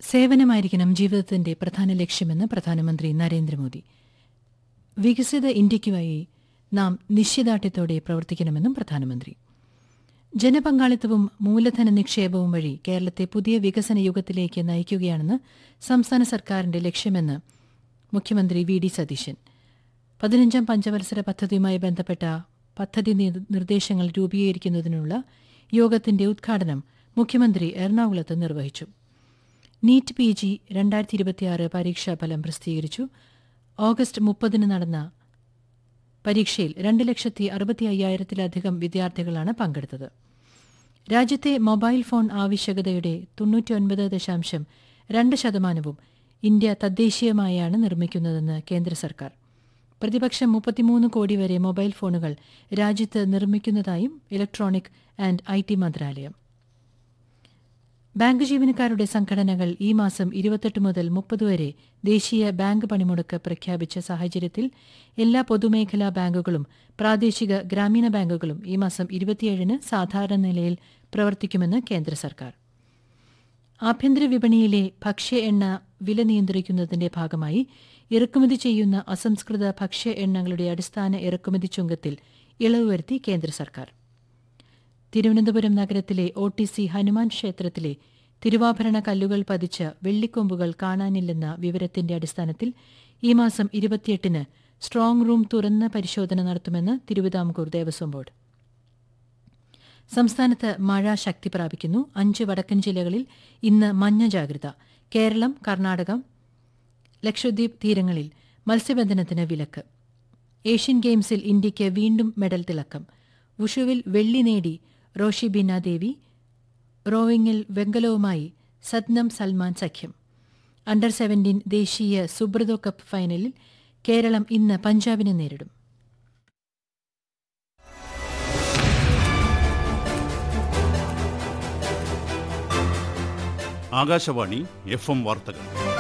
സേവനമായിരിക്കണം ജീവിതത്തിന്റെ പ്രധാന ലക്ഷ്യമെന്ന് പ്രധാനമന്ത്രി നരേന്ദ്രമോദി വികസിത ഇന്ത്യയ്ക്കുമായി നാം നിശ്ചയദാർഢ്യത്തോടെ പ്രവർത്തിക്കണമെന്നും പ്രധാനമന്ത്രി ജനപങ്കാളിത്തവും മൂലധന നിക്ഷേപവും വഴി കേരളത്തെ പുതിയ വികസന യുഗത്തിലേക്ക് നയിക്കുകയാണെന്ന് സംസ്ഥാന സർക്കാരിന്റെ ലക്ഷ്യമെന്ന് മുഖ്യമന്ത്രി വി ഡി സതീശൻ പതിനഞ്ചാം പഞ്ചവത്സര പദ്ധതിയുമായി ബന്ധപ്പെട്ട പദ്ധതി നിർ- നിർദ്ദേശങ്ങൾ രൂപീകരിക്കുന്നതിനുള്ള യോഗത്തിന്റെ ഉദ്ഘാടനം മുഖ്യമന്ത്രി എറണാകുളത്ത് നിർവഹിച്ചു നീറ്റ് പി ജി രണ്ടായിരത്തി ഇരുപത്തിയാറ് പരീക്ഷാഫലം പ്രസിദ്ധീകരിച്ചു ഓഗസ്റ്റ് മുപ്പതിന് നടന്ന പരീക്ഷയിൽ രണ്ട് ലക്ഷത്തി അറുപത്തി അയ്യായിരത്തിലധികം വിദ്യാർത്ഥികളാണ് പങ്കെടുത്തത് രാജ്യത്തെ മൊബൈൽ ഫോൺ ആവശ്യകതയുടെ തൊണ്ണൂറ്റിയൊൻപത് ദശാംശം രണ്ട് ശതമാനവും ഇന്ത്യ തദ്ദേശീയമായാണ് നിർമ്മിക്കുന്നതെന്ന് കേന്ദ്ര സർക്കാർ പ്രതിപക്ഷം മുപ്പത്തിമൂന്ന് കോടി വരെ മൊബൈൽ ഫോണുകൾ രാജ്യത്ത് നിർമ്മിക്കുന്നതായും ഇലക്ട്രോണിക് ആൻഡ് ഐ ടി മന്ത്രാലയം ബാങ്ക് ജീവനക്കാരുടെ സംഘടനകൾ ഈ മാസം ഇരുപത്തെട്ട് മുതൽ മുപ്പത് വരെ ദേശീയ ബാങ്ക് പണിമുടക്ക് പ്രഖ്യാപിച്ച സാഹചര്യത്തിൽ എല്ലാ പൊതുമേഖലാ ബാങ്കുകളും പ്രാദേശിക ഗ്രാമീണ ബാങ്കുകളും ഈ മാസം ഇരുപത്തിയേഴിന് സാധാരണ നിലയിൽ പ്രവർത്തിക്കുമെന്ന് കേന്ദ്ര സർക്കാർ ആഭ്യന്തര വിപണിയിലെ ഭക്ഷ്യ എണ്ണ വില നിയന്ത്രിക്കുന്നതിന്റെ ഭാഗമായി ഇറക്കുമതി ചെയ്യുന്ന അസംസ്കൃത ഭക്ഷ്യ എണ്ണകളുടെ അടിസ്ഥാന ഇറക്കുമതി ചുങ്കത്തിൽ ഇളവ് വരുത്തി കേന്ദ്ര സർക്കാർ തിരുവനന്തപുരം നഗരത്തിലെ ഒ ടി സി ഹനുമാൻ ക്ഷേത്രത്തിലെ തിരുവാഭരണ കല്ലുകൾ പതിച്ച വെള്ളിക്കൊമ്പുകൾ കാണാനില്ലെന്ന വിവരത്തിന്റെ അടിസ്ഥാനത്തിൽ ഈ മാസം ഇരുപത്തിയെട്ടിന് സ്ട്രോങ് റൂം തുറന്ന പരിശോധന നടത്തുമെന്ന് തിരുവിതാംകൂർ ദേവസ്വം ബോർഡ് സംസ്ഥാനത്ത് മഴ ശക്തി പ്രാപിക്കുന്നു അഞ്ച് വടക്കൻ ജില്ലകളിൽ ഇന്ന് മഞ്ഞ ജാഗ്രത കേരളം കർണാടകം ലക്ഷദ്വീപ് തീരങ്ങളിൽ മത്സ്യബന്ധനത്തിന് വിലക്ക് ഏഷ്യൻ ഗെയിംസിൽ ഇന്ത്യയ്ക്ക് വീണ്ടും മെഡൽ തിളക്കം വുഷുവിൽ വെള്ളി നേടി റോഷി ബീന ദേവി റോവിംഗിൽ വെങ്കലവുമായി സദ്നം സൽമാൻ സഖ്യം അണ്ടർ സെവന്റീൻ ദേശീയ സുബ്രതോ കപ്പ് ഫൈനലിൽ കേരളം ഇന്ന് പഞ്ചാബിനെ നേരിടും ആകാശവാണി എഫ് എം വാർത്തകൾ